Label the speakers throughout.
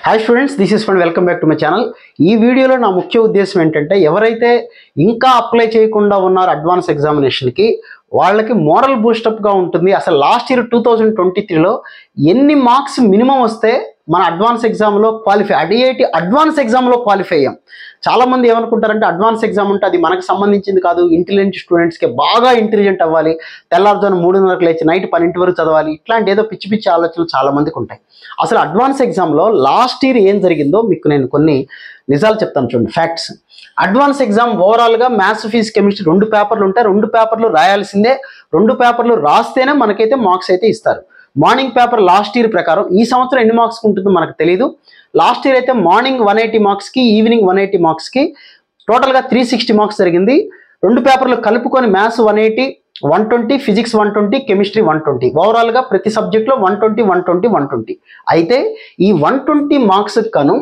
Speaker 1: hi students this is fund welcome back to my channel ఈ వీడియోలో నా ముఖ్య ఉద్దేశం ఏంటంటే ఎవరైతే ఇంకా అప్లై చేయకుండా ఉన్నారో అడ్వాన్స్ ఎగ్జామినేషన్కి వాళ్ళకి మోరల్ బూస్టప్గా ఉంటుంది అసలు last year two thousand twenty త్రీలో ఎన్ని మార్క్స్ మినిమం వస్తే మన అడ్వాన్స్ ఎగ్జామ్లో క్వాలిఫై ఐఐటి అడ్వాన్స్ ఎగ్జామ్లో క్వాలిఫై అయ్యాం చాలామంది ఏమనుకుంటారంటే అడ్వాన్స్ ఎగ్జామ్ ఉంటే అది మనకు సంబంధించింది కాదు ఇంటెలిజెంట్ స్టూడెంట్స్కి బాగా ఇంటెలిజెంట్ అవ్వాలి తెల్లారుజాము మూడున్నరకు లేచి నైట్ పన్నెండు వరకు చదవాలి ఇట్లాంటి ఏదో పిచ్చి పిచ్చి ఆలోచనలు చాలా మందికి ఉంటాయి అసలు అడ్వాన్స్ ఎగ్జామ్లో లాస్ట్ ఇయర్ ఏం జరిగిందో మీకు నేను కొన్ని నిజాలు చెప్తాను చూడండి ఫ్యాక్ట్స్ అడ్వాన్స్ ఎగ్జామ్ ఓవరాల్గా మ్యాథ్స్ ఫీజ్ కెమిస్ట్రీ రెండు పేపర్లు ఉంటాయి రెండు పేపర్లు రాయాల్సిందే రెండు పేపర్లు రాస్తేనే మనకైతే మార్క్స్ అయితే ఇస్తారు మార్నింగ్ పేపర్ లాస్ట్ ఇయర్ ప్రకారం ఈ సంవత్సరం ఎన్ని మార్క్స్ ఉంటుందో మనకు తెలియదు లాస్ట్ ఇయర్ అయితే మార్నింగ్ వన్ ఎయిటీ మార్క్స్కి ఈవినింగ్ వన్ ఎయిటీ మార్క్స్కి టోటల్గా త్రీ సిక్స్టీ మార్క్స్ జరిగింది రెండు పేపర్లు కలుపుకొని maths one eighty one twenty physics one twenty chemistry one twenty ఓవరాల్గా ప్రతి సబ్జెక్ట్లో one twenty one twenty one twenty అయితే ఈ వన్ ట్వంటీ మార్క్స్ కను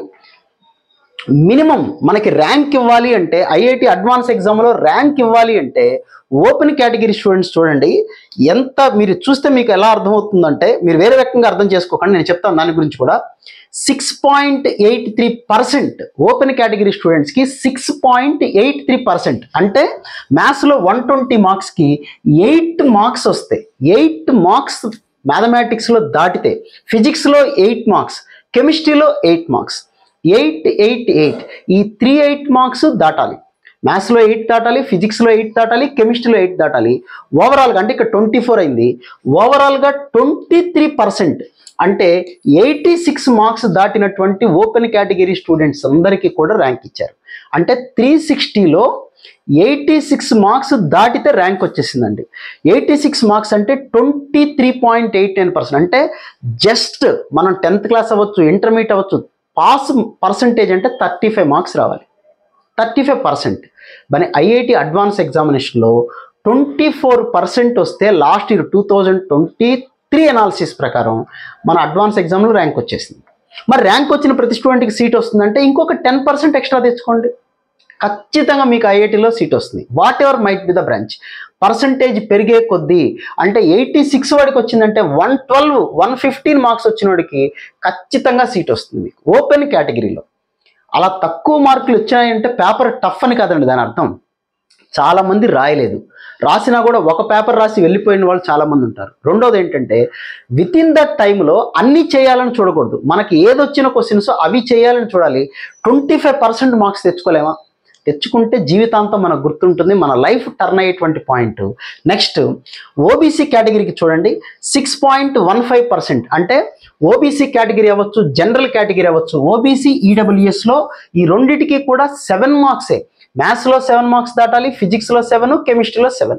Speaker 1: మినిమం మనకి ర్యాంక్ ఇవ్వాలి అంటే ఐఐటి అడ్వాన్స్ ఎగ్జామ్లో ర్యాంక్ ఇవ్వాలి అంటే ఓపెన్ కేటగిరీ స్టూడెంట్స్ చూడండి ఎంత మీరు చూస్తే మీకు ఎలా అర్థమవుతుందంటే మీరు వేరే రకంగా అర్థం చేసుకోకండి నేను చెప్తాను దాని గురించి కూడా six point eight three percent open category స్టూడెంట్స్కి six point eight three percent అంటే మ్యాథ్స్లో వన్ ట్వంటీ మార్క్స్కి ఎయిట్ మార్క్స్ వస్తాయి ఎయిట్ మార్క్స్ మ్యాథమెటిక్స్లో దాటితే ఫిజిక్స్లో ఎయిట్ మార్క్స్ కెమిస్ట్రీలో eight marks eight eight eight ఈ త్రీ ఎయిట్ మార్క్స్ దాటాలి మ్యాథ్స్లో ఎయిట్ దాటాలి ఫిజిక్స్లో ఎయిట్ దాటాలి కెమిస్ట్రీలో ఎయిట్ దాటాలి ఓవరాల్గా అంటే ఇక్కడ ట్వంటీ ఫోర్ అయింది ఓవరాల్గా ట్వంటీ త్రీ పర్సెంట్ అంటే ఎయిటీ సిక్స్ మార్క్స్ దాటినటువంటి ఓపెన్ కేటగిరీ స్టూడెంట్స్ అందరికీ కూడా ర్యాంక్ ఇచ్చారు అంటే త్రీ సిక్స్టీలో ఎయిటీ సిక్స్ మార్క్స్ దాటితే ర్యాంక్ వచ్చేసిందండి ఎయిటీ సిక్స్ మార్క్స్ అంటే twenty three point eight nine percent అంటే జస్ట్ మనం టెన్త్ క్లాస్ అవ్వచ్చు ఇంటర్మీడియట్ అవ్వచ్చు పాస్ పర్సంటేజ్ అంటే థర్టీ ఫైవ్ మార్క్స్ రావాలి థర్టీ ఫైవ్ పర్సెంట్ మరి ఐఐటి అడ్వాన్స్ ఎగ్జామినేషన్లో ట్వంటీ ఫోర్ పర్సెంట్ వస్తే last year two thousand twenty three analysis ప్రకారం మన అడ్వాన్స్ ఎగ్జామ్లో ర్యాంక్ వచ్చేసింది మరి ర్యాంక్ వచ్చిన ప్రతి స్టూడెంట్కి సీట్ వస్తుందంటే ఇంకొక టెన్ పర్సెంట్ ఎక్స్ట్రా తెచ్చుకోండి ఖచ్చితంగా మీకు ఐఐటిలో సీట్ వస్తుంది whatever might be the branch percentage పెరిగే కొద్దీ అంటే ఎయిటీ సిక్స్ వాడికి వచ్చిందంటే one twelve one fifteen marks వచ్చిన వాడికి ఖచ్చితంగా సీట్ వస్తుంది మీకు ఓపెన్ కేటగిరీలో అలా తక్కువ మార్కులు వచ్చాయంటే పేపర్ టఫ్ అని కాదండి దాని అర్థం చాలామంది రాయలేదు రాసినా కూడా ఒక పేపర్ రాసి వెళ్ళిపోయిన వాళ్ళు చాలామంది ఉంటారు రెండోది ఏంటంటే విత్ ఇన్ దట్ టైంలో అన్నీ చేయాలని చూడకూడదు మనకి ఏదొచ్చిన క్వశ్చన్స్ అవి చేయాలని చూడాలి ట్వంటీ ఫైవ్ పర్సెంట్ మార్క్స్ తెచ్చుకోలేమా తెచ్చుకుంటే జీవితాంతం మనకు గుర్తుంటుంది మన లైఫ్ టర్న్ అయ్యేటువంటి పాయింట్ నెక్స్ట్ ఓబీసీ కేటగిరీకి చూడండి six point one five percent అంటే ఓబీసీ కేటగిరీ అవ్వచ్చు జనరల్ కేటగిరీ అవ్వచ్చు ఓబీసీ ఈడబ్ల్యూఎస్లో ఈ రెండిటికి కూడా సెవెన్ మార్క్సే మ్యాథ్స్లో సెవెన్ మార్క్స్ దాటాలి ఫిజిక్స్లో సెవెన్ కెమిస్ట్రీలో సెవెన్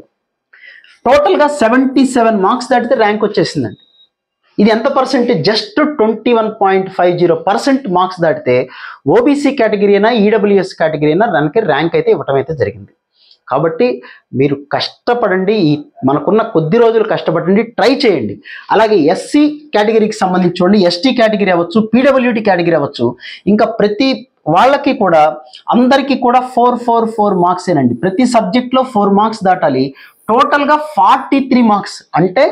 Speaker 1: టోటల్గా సెవెంటీ సెవెన్ మార్క్స్ దాటితే ర్యాంక్ వచ్చేసిందండి ఇది ఎంత percentage just twenty one point five zero percent marks దాటితే ఓబీసీ కేటగిరీ అయినా ఈడబ్ల్యూఎస్ కేటగిరీ అయినా దానికి ర్యాంక్ అయితే ఇవ్వటం అయితే జరిగింది కాబట్టి మీరు కష్టపడండి ఈ మనకున్న కొద్ది రోజులు కష్టపడండి ట్రై చేయండి అలాగే ఎస్సీ కేటగిరీకి సంబంధించి చూడండి ఎస్టీ కేటగిరీ అవ్వచ్చు పీడబ్ల్యూడి కేటగిరీ అవ్వచ్చు ఇంకా ప్రతి వాళ్ళకి కూడా అందరికీ కూడా ఫోర్ ఫోర్ ఫోర్ మార్క్స్ ఏనండి ప్రతి సబ్జెక్ట్లో ఫోర్ మార్క్స్ దాటాలి టోటల్గా ఫార్టీ త్రీ మార్క్స్ అంటే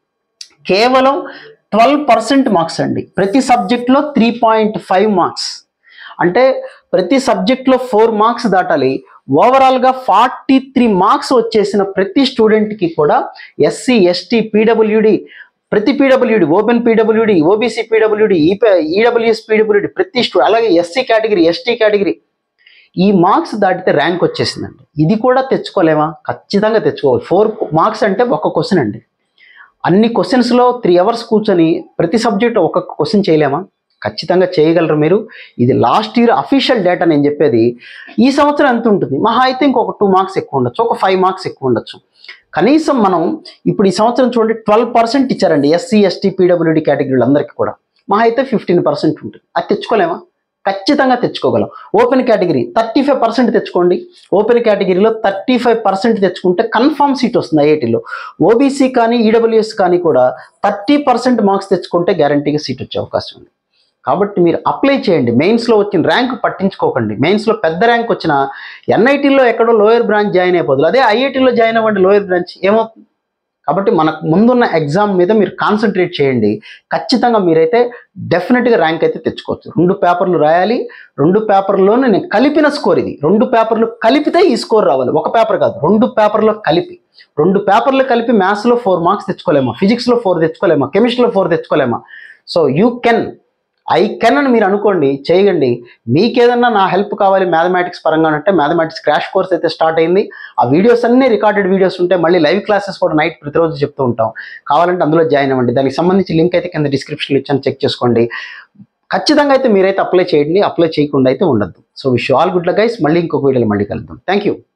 Speaker 1: కేవలం ట్వెల్వ్ పర్సెంట్ మార్క్స్ అండి ప్రతి సబ్జెక్ట్లో త్రీ పాయింట్ ఫైవ్ మార్క్స్ అంటే ప్రతి సబ్జెక్ట్లో ఫోర్ మార్క్స్ దాటాలి ఓవరాల్గా ఫార్టీ త్రీ మార్క్స్ వచ్చేసిన ప్రతి స్టూడెంట్కి కూడా ఎస్సీ ఎస్టీ పీడబ్ల్యూడి ప్రతి PWD open PWD OBC PWD EWS PWD ప్రతి స్టూ అలాగే ఎస్సీ కేటగిరీ ఎస్టీ కేటగిరీ ఈ మార్క్స్ దాటితే ర్యాంక్ వచ్చేసిందండి ఇది కూడా తెచ్చుకోలేమా ఖచ్చితంగా తెచ్చుకోవాలి ఫోర్ మార్క్స్ అంటే ఒక క్వశ్చన్ అండి అన్ని క్వశ్చన్స్లో త్రీ అవర్స్ కూర్చొని ప్రతి సబ్జెక్ట్ ఒక్కొక్క క్వశ్చన్ చేయలేమా ఖచ్చితంగా చేయగలరు మీరు ఇది లాస్ట్ ఇయర్ అఫీషియల్ డేటా నేను చెప్పేది ఈ సంవత్సరం ఎంత ఉంటుంది మహా అయితే ఇంకొక టూ మార్క్స్ ఎక్కువ ఉండొచ్చు ఒక ఫైవ్ మార్క్స్ ఎక్కువ ఉండొచ్చు కనీసం మనం ఇప్పుడు ఈ సంవత్సరం చూడండి ట్వెల్వ్ పర్సెంట్ ఇచ్చారండి ఎస్సీ ఎస్టీ పీడబ్ల్యూడి కేటగిరీలు అందరికీ కూడా మహా అయితే ఫిఫ్టీన్ పర్సెంట్ ఉంటుంది అది తెచ్చుకోలేమా ఖచ్చితంగా తెచ్చుకోగలం open category thirty five percent తెచ్చుకోండి ఓపెన్ కేటగిరీలో థర్టీ ఫైవ్ పర్సెంట్ తెచ్చుకుంటే కన్ఫామ్ సీట్ వస్తుంది ఐఐటీలో ఓబీసీ కానీ ఈడబ్ల్యూఎస్ కానీ కూడా థర్టీ పర్సెంట్ మార్క్స్ తెచ్చుకుంటే గ్యారంటీగా సీట్ వచ్చే అవకాశం ఉంది కాబట్టి మీరు అప్లై చేయండి మెయిన్స్లో వచ్చిన ర్యాంక్ పట్టించుకోకండి మెయిన్స్లో పెద్ద ర్యాంక్ వచ్చిన ఎన్ఐటీలో ఎక్కడో లోయర్ బ్రాంచ్ జాయిన్ అయిపోదు అదే ఐఐటీలో జాయిన్ అవ్వండి లోయర్ బ్రాంచ్ ఏమవుతుంది కాబట్టి మనకు ముందున్న ఎగ్జామ్ మీద మీరు కాన్సన్ట్రేట్ చేయండి ఖచ్చితంగా మీరైతే డెఫినెట్గా ర్యాంక్ అయితే తెచ్చుకోవచ్చు రెండు పేపర్లు రాయాలి రెండు పేపర్లోనే నేను కలిపిన స్కోర్ ఇది రెండు పేపర్లు కలిపితే ఈ స్కోర్ రావాలి ఒక పేపర్ కాదు రెండు పేపర్లో కలిపి రెండు పేపర్లు కలిపి మ్యాథ్స్లో ఫోర్ మార్క్స్ తెచ్చుకోలేమా ఫిజిక్స్లో ఫోర్ తెచ్చుకోలేమా కెమిస్ట్రీలో ఫోర్ తెచ్చుకోలేమా so you can I can అని మీరు అనుకోండి చేయండి మీకేదన్నా నా హెల్ప్ కావాలి మ్యాథమెటిక్స్ పరంగా అంటే మ్యాథమెటిక్స్ క్రాష్ కోర్స్ అయితే స్టార్ట్ అయింది ఆ వీడియోస్ అన్నీ రికార్డెడ్ వీడియోస్ ఉంటాయి మళ్ళీ లైవ్ క్లాసెస్ కూడా నైట్ ప్రతిరోజు చెప్తూ ఉంటాం కావాలంటే అందులో జాయిన్ అవ్వండి దానికి సంబంధించి లింక్ అయితే కింద డిస్క్రిప్షన్లో ఇచ్చాను చెక్ చేసుకోండి ఖచ్చితంగా అయితే మీరైతే అప్లై చేయండి అప్లై చేయకుండా అయితే ఉండద్దు so wish all good guys మళ్ళీ ఇంకొక వీడియోలో మళ్ళీ కలుద్దాం థ్యాంక్ యూ